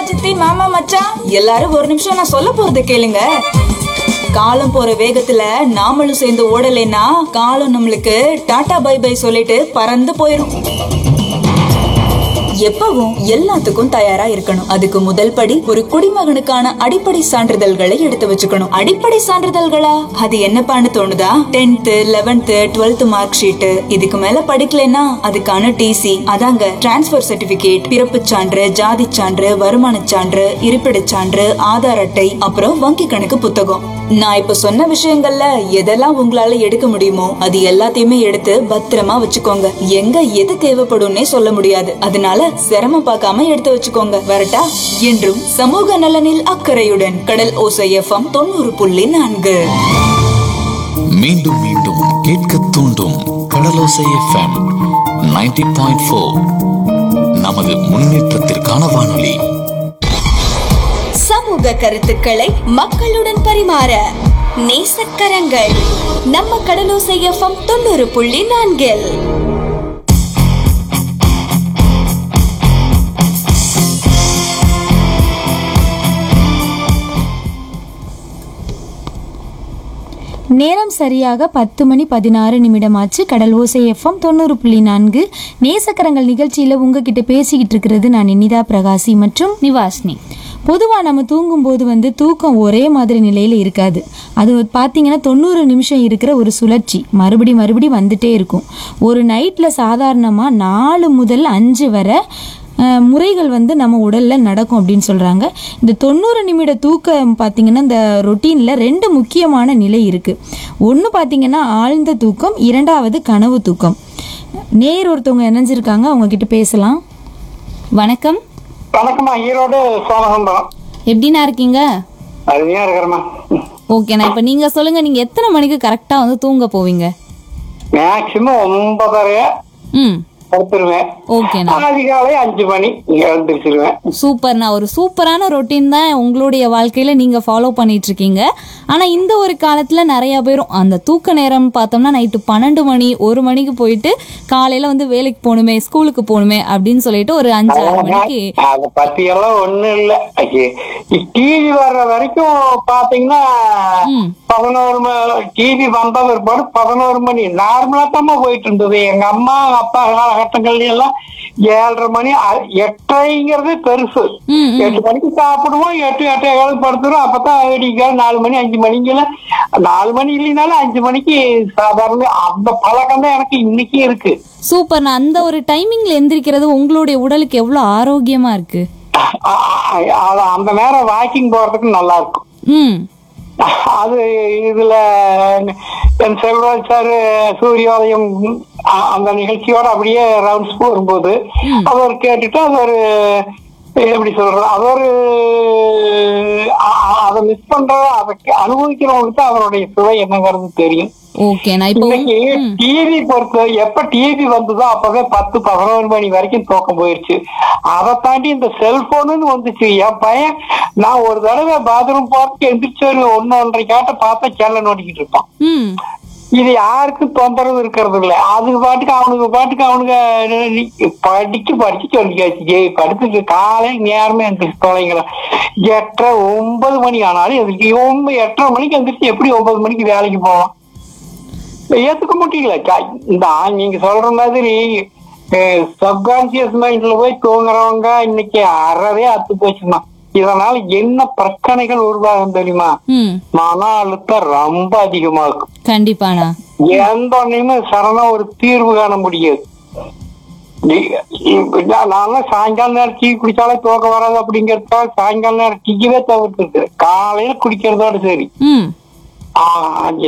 சித்தி மாமா மச்சான் எல்லாரும் ஒரு நிமிஷம் நான் சொல்ல போறத கேளுங்க காலம் போற வேகத்துல நாமளும் சேர்ந்து ஓடலைன்னா காலம் நம்மளுக்கு டாடா பை பை சொல்லிட்டு பறந்து போயிரும் எப்பவும் எல்லாத்துக்கும் தயாரா இருக்கணும் அதுக்கு முதல் படி ஒரு குடிமகனுக்கான அடிப்படை சான்றிதழ்களை எடுத்து வச்சுக்கணும் அடிப்படை சான்றிதழ்களா அது என்னப்பான்னு தோணுதா tenth eleventh twelfth mark sheet இதுக்கு மேல படிக்கலைன்னா அதுக்கான டிசி அதாங்க டிரான்ஸ்பர் சர்டிபிகேட் பிறப்புச் சான்று ஜாதி சான்று வருமானச் சான்று இருப்பிடச் சான்று ஆதார் அட்டை அப்புறம் வங்கி கணக்கு புத்தகம் நான் இப்ப சொன்ன விஷயங்கள்ல எதெல்லாம் உங்களால எடுக்க முடியுமோ அது எல்லாத்தையுமே எடுத்து பத்திரமா வச்சுக்கோங்க எங்க எது தேவைப்படும்னே சொல்ல முடியாது அதனால சிரமம் பார்க்காம எடுத்து வச்சுக்கோங்க வரட்டா என்றும் சமூக நலனில் அக்கறையுடன் கடல் ஓசை எஃப்எம் தொண்ணூறு புள்ளி நான்கு மீண்டும் மீண்டும் கேட்க தூண்டும் கடலோசை எஃப்எம் 90.4 பாயிண்ட் நமது முன்னேற்றத்திற்கான வானொலி சமூக கருத்துக்களை மக்களுடன் பரிமாற நேசக்கரங்கள் நம்ம கடலோசை எஃப்எம் தொண்ணூறு புள்ளி நான்கில் நேரம் சரியாக பத்து மணி பதினாறு நிமிடமாச்சு கடல் ஓசை எஃப்எம் தொண்ணூறு புள்ளி நான்கு நேசக்கரங்கள் நிகழ்ச்சியில் உங்ககிட்ட பேசிக்கிட்டு இருக்கிறது நான் இனிதா பிரகாசி மற்றும் நிவாஷினி பொதுவாக நம்ம தூங்கும்போது வந்து தூக்கம் ஒரே மாதிரி நிலையில் இருக்காது அது பார்த்தீங்கன்னா தொண்ணூறு நிமிஷம் இருக்கிற ஒரு சுழற்சி மறுபடி மறுபடி வந்துட்டே இருக்கும் ஒரு நைட்டில் சாதாரணமாக நாலு முதல் அஞ்சு வரை அஹ், முறைகள் வந்து நம்ம உடலில் நடக்கும் அப்படின்னு சொல்கிறாங்க இந்த தொண்ணூறு நிமிட தூக்கம் பார்த்தீங்கன்னா இந்த ரொட்டீனில் ரெண்டு முக்கியமான நிலை இருக்குது ஒன்று பார்த்தீங்கன்னா ஆழ்ந்த தூக்கம் இரண்டாவது கனவு தூக்கம் நேர் ஒருத்தவங்க இணைஞ்சிருக்காங்க அவங்க கிட்ட பேசலாம் வணக்கம் வணக்கம்மா ஈரோடு சோமசம்பரம் எப்படிண்ணா இருக்கீங்க அருமையா இருக்கிறேம்மா ஓகேண்ணா இப்போ நீங்கள் சொல்லுங்கள் நீங்கள் எத்தனை மணிக்கு கரெக்டாக வந்து தூங்க போவீங்க மேக்சிமம் ஒன்பதரை ம் படுத்துருவேன் ஓகேண்ணா அதிகாலை அஞ்சு மணி எழுந்திரிச்சிருவேன் சூப்பர்ண்ணா ஒரு சூப்பரான ரொட்டீன் தான் உங்களுடைய வாழ்க்கையில நீங்க ஃபாலோ பண்ணிட்டு இருக்கீங்க ஆனா இந்த ஒரு காலத்துல நிறைய பேரும் அந்த தூக்க நேரம் பார்த்தோம்னா நைட்டு பன்னெண்டு மணி ஒரு மணிக்கு போயிட்டு காலையில வந்து வேலைக்கு போகணுமே ஸ்கூலுக்கு போகணுமே அப்படின்னு சொல்லிட்டு ஒரு அஞ்சு ஆறு மணிக்கு அதை பத்தி எல்லாம் ஒண்ணும் இல்ல டிவி வர்ற வரைக்கும் பாத்தீங்கன்னா ம். பதினோரு டிவி வந்த பிற்பாடு பதினோரு மணி நார்மலா தான் போயிட்டு இருந்தது எங்க அம்மா அப்பா காலகட்டங்கள்ல எல்லாம் ஏழரை மணி அ- எட்டரைங்கிறது பெருசு ம், ம். எட்டு மணிக்கு சாப்பிடுவோம் எட்டு எட்டே காலம் படுத்துரும் அப்பதான் விடிக்கால் நாலு மணி அஞ்சு மணிக்குல நாலு மணி இல்லைனாலும் அஞ்சு மணிக்கு சாதாரண அந்த பழக்கம் தான் எனக்கு இன்னைக்கு இருக்கு சூப்பர்ண்ணா அந்த ஒரு டைமிங்ல எந்திரிக்கிறது உங்களுடைய உடலுக்கு எவ்வளவு ஆரோக்கியமா இருக்கு அ- அ- அ- அந்த நேரம் வாக்கிங் போறதுக்கு நல்லா இருக்கும் ம் அது இதுல என் செல்வராஜ் சார் சூரியோதயம் அ- அந்த நிகழ்ச்சியோட அப்படியே ரவுண்ட்ஸ் போகும்போது அவர் கேட்டுட்டு அது ஒரு எப்படி சொல்றது அது ஒரு அ- அ- அதை மிஸ் பண்ற அதை அனுபவிக்கிறவங்களுக்கு தான் அதனுடைய சுவை என்னங்கிறது தெரியும் ஓகேண்ணா இப்போ இன்னைக்கு டிவி பொறுத்த எப்ப டிவி வந்ததோ அப்பவே பத்து பதினோரு மணி வரைக்கும் தூக்கம் போயிருச்சு அதை தாண்டி இந்த செல்போனுன்னு வந்துச்சு என் பையன் நான் ஒரு தடவை பாத்ரூம் போறதுக்கு எந்திரிச்சு ஒரு ஒன்னு ஒன்றரை கேட்ட பார்த்தா சேனல் நோண்டிக்கிட்டு இருப்பான் ம் இது யாருக்கும் தொந்தரவு இருக்கிறது இல்ல அதுக்கு பாட்டுக்கு அவனுக்கு பாட்டுக்கு அவனுக்கு நீ- படிக்க படிச்சு சொல்லிக்காச்சு ஜெய் படுத்துக்கு காலையில் நேரமே எந்திரிச்சு தொலைங்களா எட்டரை ஒன்பது மணி ஆனாலும் எந்திரிச்சு ஒன்பது எட்டரை மணிக்கு எந்திரிச்சு எப்படி ஒன்பது மணிக்கு வேலைக்கு போவான் ஏத்துக்க முடியல கா- இந்த ஆ- நீங்க சொல்ற மாதிரி சப்கான்சியஸ் மைண்ட்ல போய் தூங்குறவங்க இன்னைக்கு அறவே அத்து போச்சுமா இதனால என்ன பிரச்சனைகள் உருவாகும் தெரியுமா ம் மன அழுத்தம் ரொம்ப அதிகமாகும் கண்டிப்பாண்ணா எந்த ஒன்னையுமே சரணா ஒரு தீர்வு காண முடியாது நீ- இப்ப நான் நான்லாம் சாயங்கால நேரம் டீ குடிச்சாலே தூக்கம் வராது அப்படிங்கறதுக்காக சாயங்கால நேரம் டீயவே தவிர்த்து காலையில குடிக்கிறதோட சரி ம் ஆஹ்